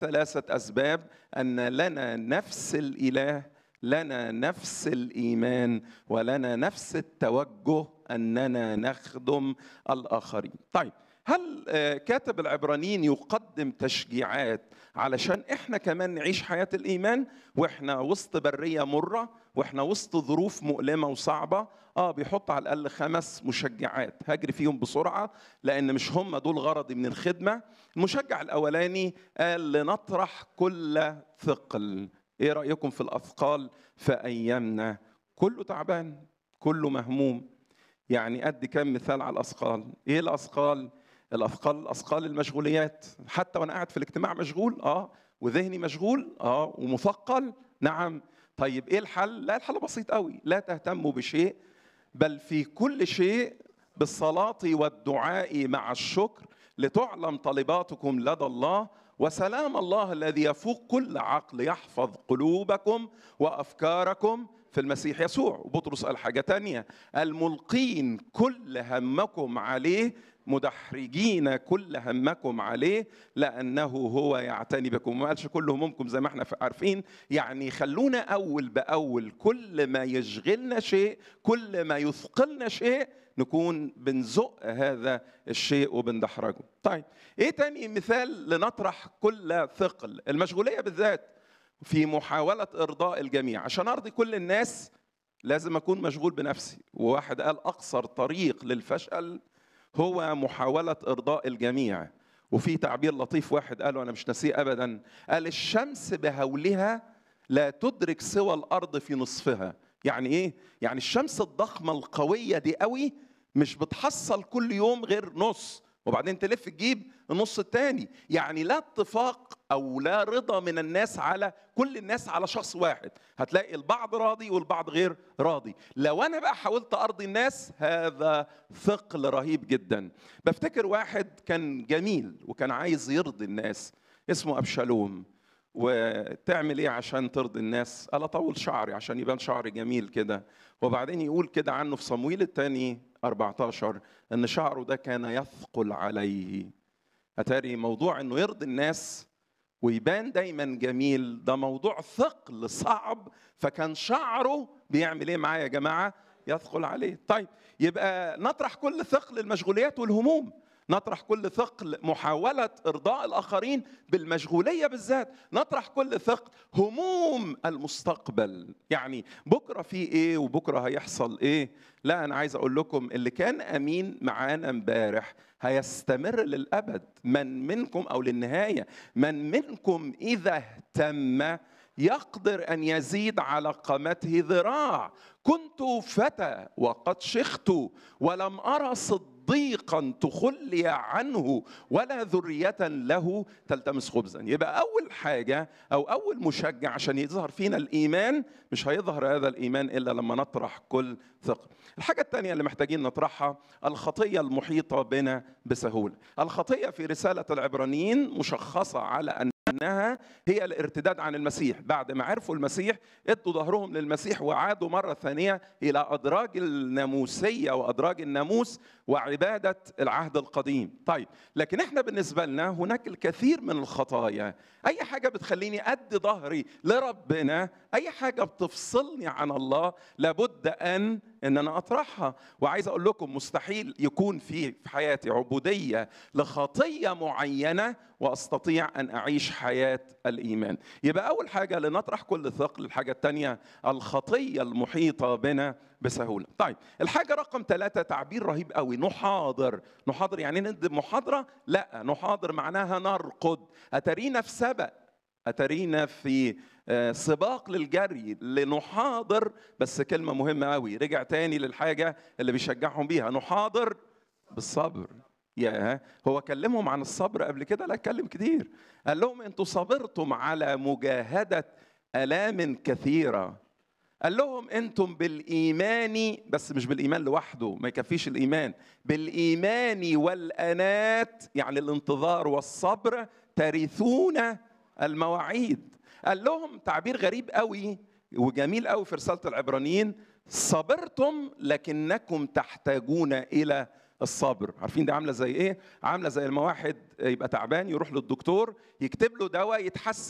ثلاثة أسباب أن لنا نفس الإله لنا نفس الإيمان ولنا نفس التوجه أننا نخدم الآخرين طيب هل آه، كاتب العبرانيين يقدم تشجيعات علشان احنا كمان نعيش حياة الإيمان واحنا وسط برية مرة واحنا وسط ظروف مؤلمة وصعبة اه بيحط على الأقل خمس مشجعات هجري فيهم بسرعة لأن مش هم دول غرضي من الخدمة المشجع الأولاني قال لنطرح كل ثقل ايه رأيكم في الأثقال في أيامنا كله تعبان كله مهموم يعني أدي كم مثال على الأثقال ايه الأثقال الاثقال اثقال المشغوليات حتى وانا قاعد في الاجتماع مشغول اه وذهني مشغول اه ومثقل نعم طيب ايه الحل لا الحل بسيط قوي لا تهتموا بشيء بل في كل شيء بالصلاه والدعاء مع الشكر لتعلم طلباتكم لدى الله وسلام الله الذي يفوق كل عقل يحفظ قلوبكم وافكاركم في المسيح يسوع وبطرس قال حاجه تانية الملقين كل همكم عليه مدحرجين كل همكم عليه لانه هو يعتني بكم ما قالش كل همومكم زي ما احنا عارفين يعني خلونا اول باول كل ما يشغلنا شيء كل ما يثقلنا شيء نكون بنزق هذا الشيء وبندحرجه طيب ايه تاني مثال لنطرح كل ثقل المشغوليه بالذات في محاوله ارضاء الجميع عشان ارضي كل الناس لازم اكون مشغول بنفسي وواحد قال اقصر طريق للفشل هو محاولة إرضاء الجميع وفي تعبير لطيف واحد قاله أنا مش ناسيه أبدا قال الشمس بهولها لا تدرك سوى الأرض في نصفها يعني إيه؟ يعني الشمس الضخمة القوية دي قوي مش بتحصل كل يوم غير نص وبعدين تلف تجيب النص الثاني يعني لا اتفاق او لا رضا من الناس على كل الناس على شخص واحد هتلاقي البعض راضي والبعض غير راضي لو انا بقى حاولت ارضي الناس هذا ثقل رهيب جدا بفتكر واحد كان جميل وكان عايز يرضي الناس اسمه ابشالوم وتعمل ايه عشان ترضي الناس قال اطول شعري عشان يبان شعري جميل كده وبعدين يقول كده عنه في صمويل الثاني 14 ان شعره ده كان يثقل عليه اتاري موضوع انه يرضي الناس ويبان دايما جميل ده موضوع ثقل صعب فكان شعره بيعمل ايه معايا يا جماعه يثقل عليه طيب يبقى نطرح كل ثقل المشغوليات والهموم نطرح كل ثقل محاولة إرضاء الآخرين بالمشغولية بالذات نطرح كل ثقل هموم المستقبل يعني بكرة في إيه وبكرة هيحصل إيه لا أنا عايز أقول لكم اللي كان أمين معانا امبارح هيستمر للأبد من منكم أو للنهاية من منكم إذا اهتم يقدر ان يزيد على قامته ذراع كنت فتى وقد شخت ولم ارى صديقا تخلي عنه ولا ذريه له تلتمس خبزا يبقى اول حاجه او اول مشجع عشان يظهر فينا الايمان مش هيظهر هذا الايمان الا لما نطرح كل ثقه الحاجه الثانيه اللي محتاجين نطرحها الخطيه المحيطه بنا بسهوله الخطيه في رساله العبرانيين مشخصه على ان انها هي الارتداد عن المسيح بعد ما عرفوا المسيح ادوا ظهرهم للمسيح وعادوا مره ثانيه الى ادراج الناموسيه وادراج الناموس وعباده العهد القديم طيب لكن احنا بالنسبه لنا هناك الكثير من الخطايا اي حاجه بتخليني ادي ظهري لربنا اي حاجه بتفصلني عن الله لابد ان ان انا اطرحها وعايز اقول لكم مستحيل يكون في في حياتي عبوديه لخطيه معينه واستطيع ان اعيش حياه الايمان يبقى اول حاجه لنطرح كل ثقل الحاجه الثانيه الخطيه المحيطه بنا بسهوله طيب الحاجه رقم ثلاثة تعبير رهيب قوي نحاضر نحاضر يعني ندي محاضره لا نحاضر معناها نرقد اترينا في سبق اترينا في سباق للجري لنحاضر بس كلمة مهمة قوي رجع تاني للحاجة اللي بيشجعهم بيها نحاضر بالصبر يا هو كلمهم عن الصبر قبل كده لا اتكلم كتير قال لهم انتوا صبرتم على مجاهدة آلام كثيرة قال لهم انتم بالايمان بس مش بالايمان لوحده ما يكفيش الايمان بالايمان والانات يعني الانتظار والصبر ترثون المواعيد قال لهم تعبير غريب قوي وجميل قوي في رساله العبرانيين صبرتم لكنكم تحتاجون الى الصابر عارفين دي عامله زي ايه عامله زي لما واحد يبقى تعبان يروح للدكتور يكتب له دواء يتحسن